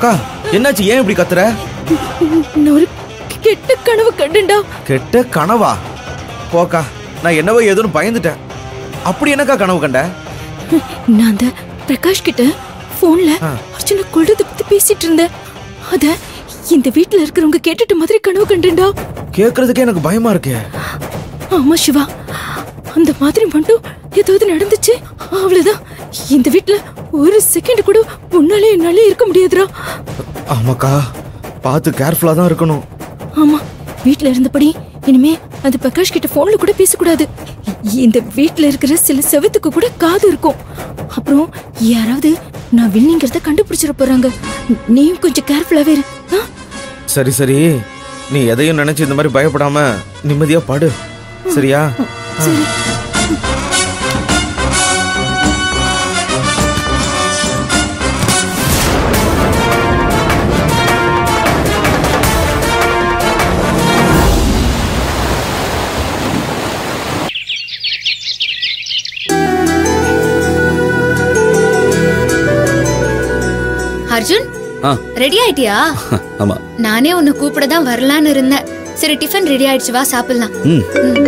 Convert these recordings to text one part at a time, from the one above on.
அக்கா என்னாச்சு ஏன் இப்படி கத்துற நான் ஒரு கெட்ட கனவு கண்டுண்டா கெட்ட கனவா போக்கா நான் என்னவோ ஏதோன்னு பயந்துட்டேன் அப்படி என்னக்கா கனவு கண்ட நான் அந்த பிரகாஷ் கிட்ட போன்ல ஆ. அர்ஜுன கொள்றத பத்தி பேசிட்டு இருந்தேன் அத இந்த வீட்ல இருக்கிறவங்க கேட்டுட்ட மாதிரி கனவு கண்டுண்டா கேக்குறதுக்கே எனக்கு பயமா இருக்கே ஆமா சிவா அந்த மாதிரி மட்டும் ஏதாவது நடந்துச்சு அவ்வளவுதான் இந்த வீட்ல ஒரு செகண்ட் கூட உன்னாலே என்னாலே இருக்க முடியாதுடா ஆமாக்கா பார்த்து கேர்ஃபுல்லா தான் இருக்கணும் ஆமா வீட்ல இருந்தபடி இனிமே அந்த பிரகாஷ் கிட்ட போன்ல கூட பேசக்கூடாது இந்த வீட்ல இருக்கிற சில செவத்துக்கு கூட காது இருக்கும் அப்புறம் யாராவது நான் வில்லிங்கிறத கண்டுபிடிச்சிட போறாங்க நீயும் கொஞ்சம் கேர்ஃபுல்லாவே இரு ஆ? சரி சரி நீ எதையும் நினைச்சு இந்த மாதிரி பயப்படாம நிம்மதியா படு சரியா சரி அர்ஜுன் ஆ ரெடி ஆயிட்டியா ஆமா நானே உன்னை கூப்பிட தான் வரலான்னு இருந்தேன் சரி டிஃபன் ரெடி ஆயிடுச்சு வா சாப்பிடலாம் ம்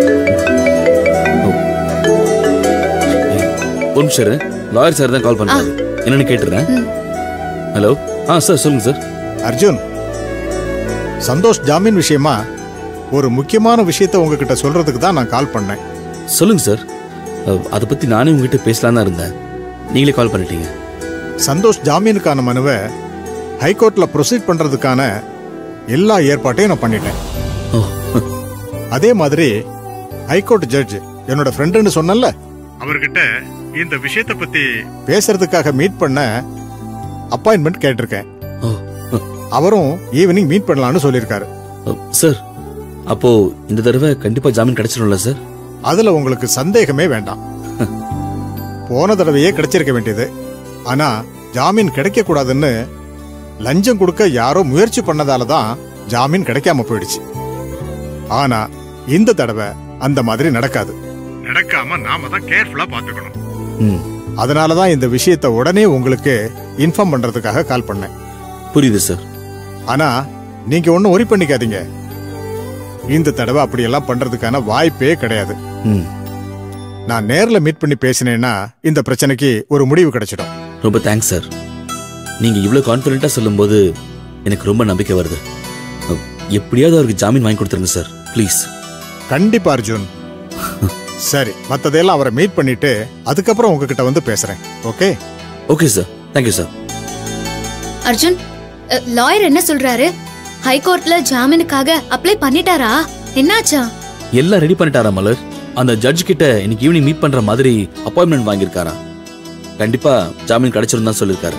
ஒரு நிமிஷம் இரு. லாயர் சார் தான் கால் பண்றாரு என்னன்னு கேட்டுறேன் ஹலோ ஆ சார் சொல்லுங்க சார் அர்ஜுன் சந்தோஷ் ஜாமீன் விஷயமா ஒரு முக்கியமான விஷயத்தை உங்ககிட்ட சொல்றதுக்கு தான் நான் கால் பண்ணேன் சொல்லுங்க சார் அஹ், அதை பத்தி நானே உங்ககிட்ட பேசலாம் தான் இருந்தேன் நீங்களே கால் பண்ணிட்டீங்க சந்தோஷ் ஜாமீனுக்கான மனுவை ஹைகோர்ட்ல ப்ரொசீட் பண்றதுக்கான எல்லா ஏற்பாட்டையும் நான் பண்ணிட்டேன் ஓ அதே மாதிரி ஹைகோர்ட் ஜட்ஜ் என்னோட ஃப்ரெண்டுன்னு சொன்னல அவர்கிட்ட இந்த விஷயத்தை பத்தி பேசுறதுக்காக மீட் பண்ண அப்பாயின்மெண்ட் கேட்டிருக்கேன் ஓ ஓ, அவரும் ஈவினிங் மீட் பண்ணலாம்னு சொல்லியிருக்காரு ஓ, சார் அப்போ இந்த தடவை கண்டிப்பா ஜாமீன் கிடைச்சிடும்ல சார் அதுல உங்களுக்கு சந்தேகமே வேண்டாம் போன தடவையே கிடைச்சிருக்க வேண்டியது ஆனா ஜாமீன் கிடைக்க கூடாதுன்னு லஞ்சம் கொடுக்க யாரோ முயற்சி பண்ணதால தான் ஜாமீன் கிடைக்காம போயிடுச்சு ஆனா இந்த தடவை அந்த மாதிரி நடக்காது நடக்காம நாம தான் கேர்ஃபுல்லா பாத்துக்கணும் ம் அதனால தான் இந்த விஷயத்தை உடனே உங்களுக்கு இன்ஃபார்ம் பண்றதுக்காக கால் பண்ணேன் புரியுது சார் ஆனா நீங்க ஒன்னும் ஒரி பண்ணிக்காதீங்க இந்த தடவை அப்படியெல்லாம் பண்றதுக்கான வாய்ப்பே கிடையாது ம் நான் நேர்ல மீட் பண்ணி பேசினேன்னா இந்த பிரச்சனைக்கு ஒரு முடிவு கிடைச்சிடும் ரொம்ப தேங்க்ஸ் சார் நீங்க இவ்வளவு கான்ஃபிடென்ட்டா சொல்லும்போது எனக்கு ரொம்ப நம்பிக்கை வருது அஹ், எப்படியாவது அவருக்கு ஜாமீன் வாங்கி கொடுத்துருங்க சார் ப்ளீஸ் கண்டிப்பா அர்ஜுன் சரி மத்ததெல்லாம் அவரை மீட் பண்ணிட்டு அதுக்கப்புறம் உங்ககிட்ட வந்து பேசுறேன் okay okay sir thank you sir Arjun lawyer என்ன சொல்றாரு ஹைகோர்ட்ல ஜாமீனுக்காக அப்ளை பண்ணிட்டாரா என்னாச்சா எல்லாம் ரெடி பண்ணிட்டாரா மலர் அந்த ஜட்ஜ் கிட்ட இன்னைக்கு ஈவினிங் மீட் பண்ற மாதிரி அப்பாயின்மெண்ட் வாங்கியிருக்காரா கண்டிப்பா ஜாமீன் கிடைச்சிரும் தான் சொல்லியிருக்காரு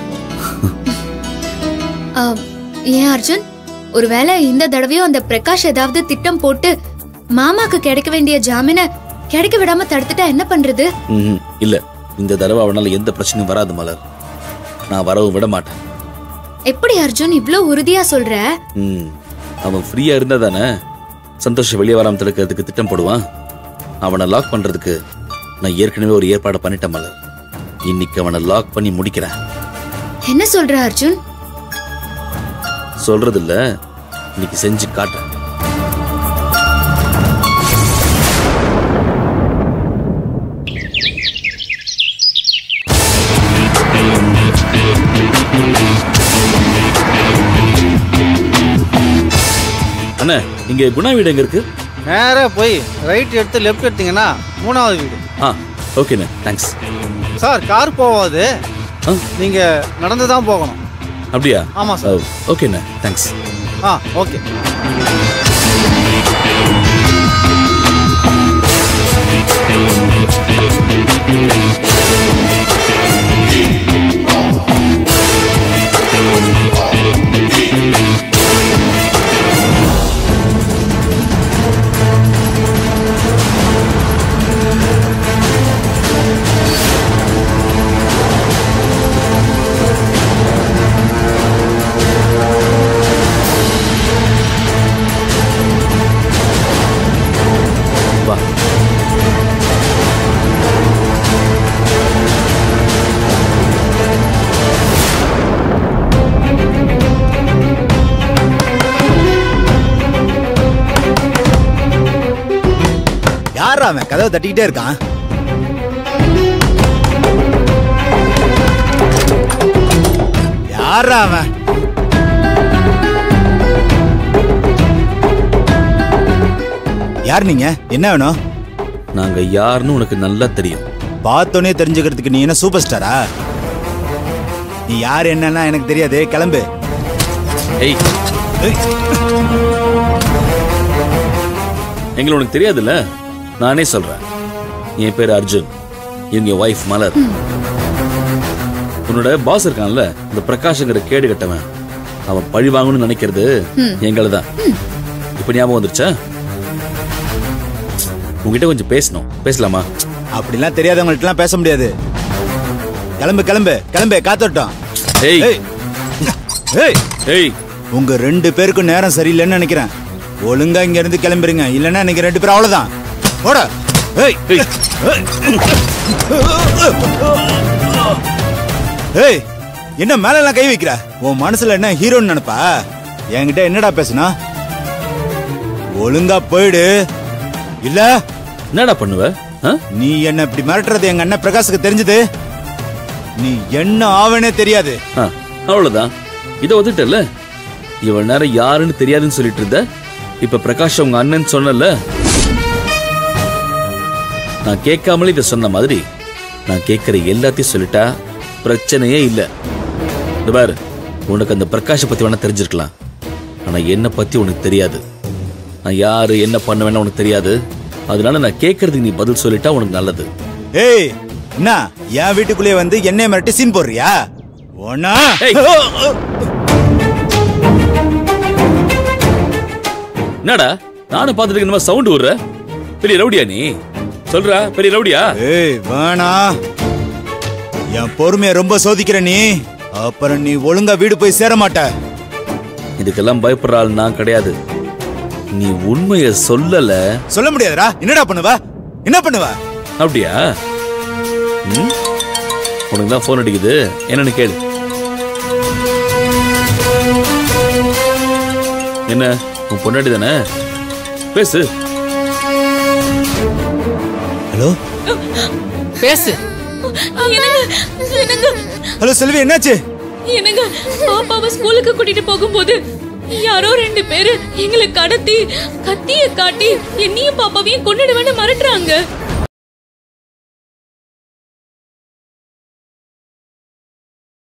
அஹ், ஏன் அர்ஜுன் ஒருவேளை இந்த தடவையும் அந்த பிரகாஷ் ஏதாவது திட்டம் போட்டு மாமாக்கு கிடைக்க வேண்டிய ஜாமீனை கிடைக்க விடாம தடுத்துட்டா என்ன பண்றது ம்ஹும். இல்ல இந்த தடவை அவனால எந்த பிரச்சனையும் வராது மலர் நான் வரவும் விட மாட்டேன் எப்படி அர்ஜுன் இவ்ளோ உறுதியா சொல்ற ம் அவன் ஃப்ரீயா இருந்தா தானே சந்தோஷ் வெளியே வராம தடுக்கிறதுக்கு திட்டம் போடுவான் அவனை லாக் பண்றதுக்கு நான் ஏற்கனவே ஒரு ஏற்பாடு பண்ணிட்டேன் மலர் இன்னைக்கு அவனை லாக் பண்ணி முடிக்கிறேன் என்ன சொல்ற அர்ஜுன் சொல்றது இல்ல இன்னைக்கு செஞ்சு காட்டுறேன் அண்ணா இங்க குணா வீடு எங்க இருக்கு நேரா போய் ரைட் எடுத்து லெஃப்ட் எடுத்தீங்கன்னா மூணாவது வீடு ஆ ஓகேண்ணே தேங்க்ஸ் சார் கார் போகாது ஆ நீங்க நடந்து தான் போகணும் அப்படியா ஆமா சார் ஓகேண்ணே தேங்க்ஸ் ஆ ஓகே வா யாரா அவன் கதவை தட்டிக்கிட்டே இருக்கான் யாரா அவன் யார் நீங்க என்ன வேணும் நாங்க யாருன்னு உனக்கு நல்லா தெரியும் பார்த்தோன்னே தெரிஞ்சுக்கிறதுக்கு நீ என்ன சூப்பர் ஸ்டாரா நீ யார் என்னன்னா எனக்கு தெரியாது கிளம்பு ஏய் ஏய், எங்களை உனக்கு தெரியாதுல்ல நானே சொல்றேன் என் பேர் அர்ஜுன் இவங்க ஒய்ஃப் மலர் உன்னோட பாஸ் இருக்கான்ல இந்த பிரகாஷ்ங்கிற கேடு கட்டவன் அவன் பழி வாங்கணும்னு நினைக்கிறது எங்களை தான் இப்ப ஞாபகம் வந்துருச்சா உங்ககிட்ட கொஞ்சம் பேசணும் பேசலாமா அப்படிலாம் தெரியாதவங்கள்ட்டலாம் பேச முடியாது கிளம்பு கிளம்பு கிளம்பு காத்தோட்டம் ஏய் ஏய் ஏய் ஏய் உங்க ரெண்டு பேருக்கும் நேரம் சரியில்லைன்னு நினைக்கிறேன் ஒழுங்கா இங்க இருந்து கிளம்பிருங்க இல்லைன்னா இன்னைக்கு ரெண்டு பேரும் அவ்வளவுதான் போட ஏய் ஏய் ஏய் என்ன மேல எல்லாம் கை வைக்கிற உன் மனசுல என்ன ஹீரோன்னு நினைப்பா என்கிட்ட என்னடா பேசுனா ஒழுங்கா போயிடு இல்ல என்னடா பண்ணுவ ஆ? நீ என்ன இப்படி மிரட்டுறது எங்க அண்ணன் பிரகாஷுக்கு தெரிஞ்சது நீ என்ன ஆவனே தெரியாது ஆ, அவ்வளவுதான் இதை ஒத்துட்டல இவள் நேரம் யாருன்னு தெரியாதுன்னு சொல்லிட்டு இருந்த இப்ப பிரகாஷ் உங்க அண்ணன் சொன்னல நான் கேட்காமலே இதை சொன்ன மாதிரி நான் கேட்கிற எல்லாத்தையும் சொல்லிட்டா பிரச்சனையே இல்ல இந்த பாரு உனக்கு அந்த பிரகாஷை பத்தி வேணா தெரிஞ்சிருக்கலாம் ஆனா என்ன பத்தி உனக்கு தெரியாது நான் யாரு என்ன பண்ணுவேன்னு உனக்கு தெரியாது அதனால நான் கேட்கறதுக்கு நீ பதில் சொல்லிட்டா உனக்கு நல்லது ஏய் என்ன என் வீட்டுக்குள்ளே வந்து என்னைய மிரட்டி சீன் போடுறியா ஒன்னா ஏய். என்னடா நானும் பார்த்துட்டு இந்த மாதிரி சவுண்ட் விடுற பெரிய ரவுடியா நீ சொல்றா பெரிய ரவுடியா ஏய் வேணா என் பொறுமைய ரொம்ப சோதிக்கிற நீ அப்புறம் நீ ஒழுங்கா வீடு போய் சேர மாட்ட இதுக்கெல்லாம் பயப்படுற ஆள் நான் கிடையாது நீ உண்மைய சொல்லல சொல்ல முடியாதுடா என்னடா பண்ணுவ என்ன பண்ணுவ அப்படியா ம்? உனக்கு தான் ஃபோன் அடிக்குது என்னன்னு கேளு என்ன உன் பொண்டாட்டி தானே பேசு ஹலோ பேசு ஹலோ செல்வி என்னாச்சு என்னங்க பாப்பாவை ஸ்கூலுக்கு கூட்டிட்டு போகும்போது யாரோ ரெண்டு பேரு எங்களை கடத்தி கத்திய காட்டி என்னையும் பாப்பாவையும் கொண்டுடுவேன்னு மிரட்டுறாங்க